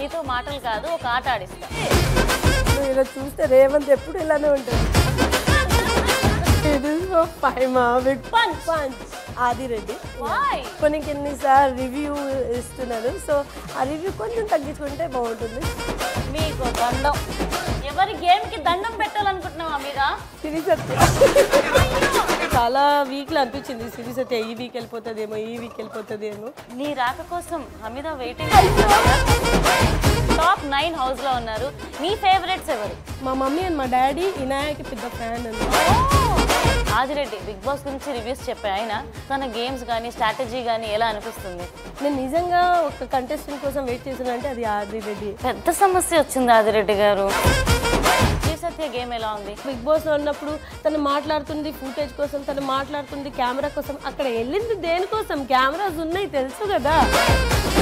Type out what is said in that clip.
నీతో మాటలు కాదు ఒక ఆట ఆడిస్తా నువ్వు ఇలా చూస్తే రేవంత్ ఎప్పుడు ఇలానే ఉంటుంది ఇది so five big punch punch Adireddy Why? కొన్ని కొన్నిసార్లు రివ్యూ ఇస్తున్నారు సో ఆ రివ్యూ కొంచెం తగ్గించుకుంటే బాగుంటుంది మీకు దండం ఎవరి గేమ్ కి దండం పెట్టాలనుకుంటున్నావా మీద సిరి సత్య చాలా వీక్లో అనిపించింది సిరి సత్య ఈ వీక్ వెళ్ళిపోతుందేమో ఈ వీక్ వెళ్ళిపోతుందేమో నీ రాక కోసం Hameeda waiting top nine house లో ఉన్నారు నీ ఫేవరెట్స్ ఎవరు మా మమ్మీ అండ్ మా డాడీ వినాయక పెద్ద ఫ్యాన్ అండి ఆదిరెడ్డి బిగ్ బాస్ గురించి రివ్యూస్ చెప్పే ఆయన తన గేమ్స్ కానీ స్ట్రాటజీ కానీ ఎలా అనిపిస్తుంది నేను నిజంగా ఒక కంటెస్టెంట్ కోసం వెయిట్ చేశానంటే అది ఆదిరెడ్డి పెద్ద సమస్య వచ్చింది ఆదిరెడ్డి గారు శ్రీ సత్య గేమ్ ఎలా ఉంది బిగ్ బాస్లో ఉన్నప్పుడు తను మాట్లాడుతుంది ఫుటేజ్ కోసం తను మాట్లాడుతుంది కెమెరా కోసం అక్కడ వెళ్ళింది దేనికోసం కెమెరాస్ ఉన్నాయి తెలుసు కదా